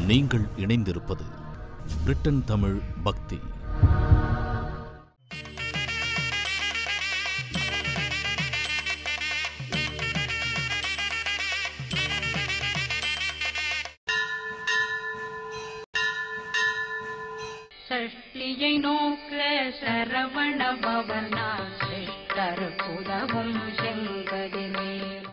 நீங்கள் இணைந்திருப்பது பிரிட்டன் தமிழ் பக்தி சஷ்டியை நோக்க சரவண பவனா சிஷ்டர் புதவும் செங்கதிர்மேல்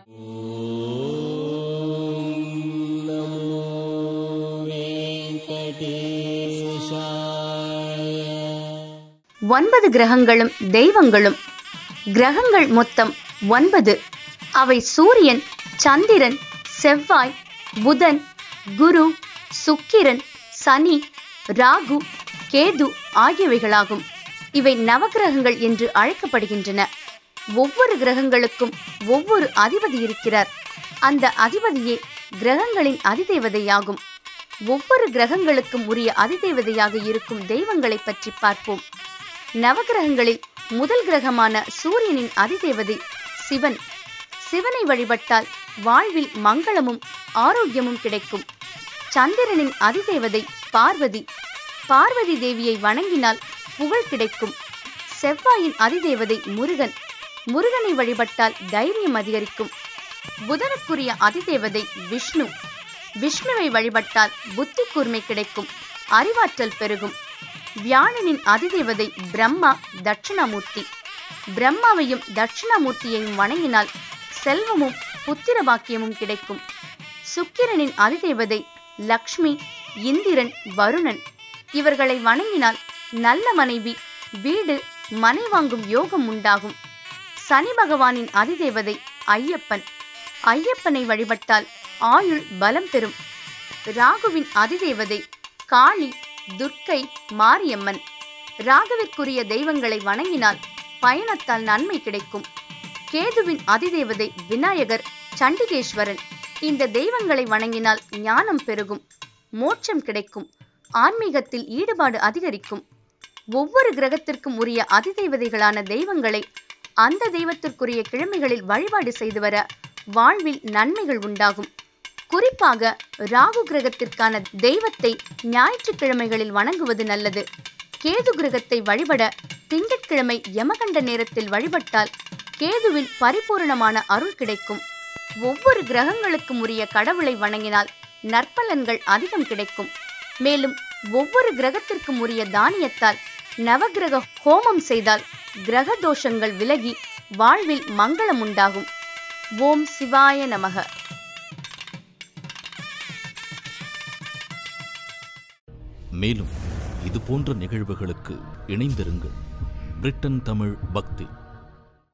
ஒன்பது கிரகங்களும் தெய்வங்களும் கிரகங்கள் மொத்தம் ஒன்பது அவை சூரியன் சந்திரன் செவ்வாய் புதன் குரு சுக்கிரன் சனி ராகு கேது ஆகியவைகளாகும் இவை நவக்கிரகங்கள் என்று அழைக்கப்படுகின்றன ஒவ்வொரு கிரகங்களுக்கும் ஒவ்வொரு அதிபதி இருக்கிறார் அந்த அதிபதியே கிரகங்களின் அதிதேவதையாகும் ஒவ்வொரு கிரகங்களுக்கும் உரிய அதிதேவதையாக இருக்கும் தெய்வங்களை பற்றி பார்ப்போம் நவகிரகங்களில் முதல் கிரகமான சூரியனின் அதிதேவதை சிவன் சிவனை வழிபட்டால் வாழ்வில் மங்களமும் ஆரோக்கியமும் கிடைக்கும் சந்திரனின் அதிதேவதை பார்வதி பார்வதி தேவியை வணங்கினால் புகழ் கிடைக்கும் செவ்வாயின் அதிதேவதை முருகன் முருகனை வழிபட்டால் தைரியம் அதிகரிக்கும் புதனுக்குரிய அதிதேவதை விஷ்ணு விஷ்ணுவை வழிபட்டால் புத்தி கூர்மை கிடைக்கும் அறிவாற்றல் பெருகும் வியாழனின் அதிதேவதை பிரம்மா தட்சிணாமூர்த்தி பிரம்மாவையும் தட்சிணாமூர்த்தியையும் வணங்கினால் செல்வமும் புத்திர பாக்கியமும் கிடைக்கும் சுக்கிரனின் அதிதேவதை லக்ஷ்மி இந்திரன் வருணன் இவர்களை வணங்கினால் நல்ல மனைவி வீடு மனை வாங்கும் யோகம் உண்டாகும் சனி பகவானின் அதிதேவதை ஐயப்பன் ஐயப்பனை வழிபட்டால் ஆயுள் பலம் பெறும் ராகுவின் அதிதேவதை காளி துர்க்கை மாரியம்மன் ராகவிற்குரிய தெய்வங்களை வணங்கினால் பயணத்தால் நன்மை கிடைக்கும் கேதுவின் அதிதேவதை விநாயகர் சண்டிகேஸ்வரன் இந்த தெய்வங்களை வணங்கினால் ஞானம் பெருகும் மோட்சம் கிடைக்கும் ஆன்மீகத்தில் ஈடுபாடு அதிகரிக்கும் ஒவ்வொரு கிரகத்திற்கும் உரிய அதிதெய்வதைகளான தெய்வங்களை அந்த தெய்வத்திற்குரிய கிழமைகளில் வழிபாடு செய்து வர வாழ்வில் நன்மைகள் உண்டாகும் குறிப்பாக ராகு கிரகத்திற்கான தெய்வத்தை ஞாயிற்றுக்கிழமைகளில் வணங்குவது நல்லது கேது கிரகத்தை வழிபட திங்கட்கிழமை யமகண்ட நேரத்தில் வழிபட்டால் கேதுவின் பரிபூரணமான அருள் கிடைக்கும் ஒவ்வொரு கிரகங்களுக்கும் உரிய கடவுளை வணங்கினால் நற்பலன்கள் அதிகம் கிடைக்கும் மேலும் ஒவ்வொரு கிரகத்திற்கும் உரிய தானியத்தால் நவகிரக ஹோமம் செய்தால் கிரக தோஷங்கள் விலகி வாழ்வில் மங்களம் உண்டாகும் ஓம் சிவாய நமக மேலும் இது போன்ற நிகழ்வுகளுக்கு இணைந்திருங்கள் பிரிட்டன் தமிழ் பக்தி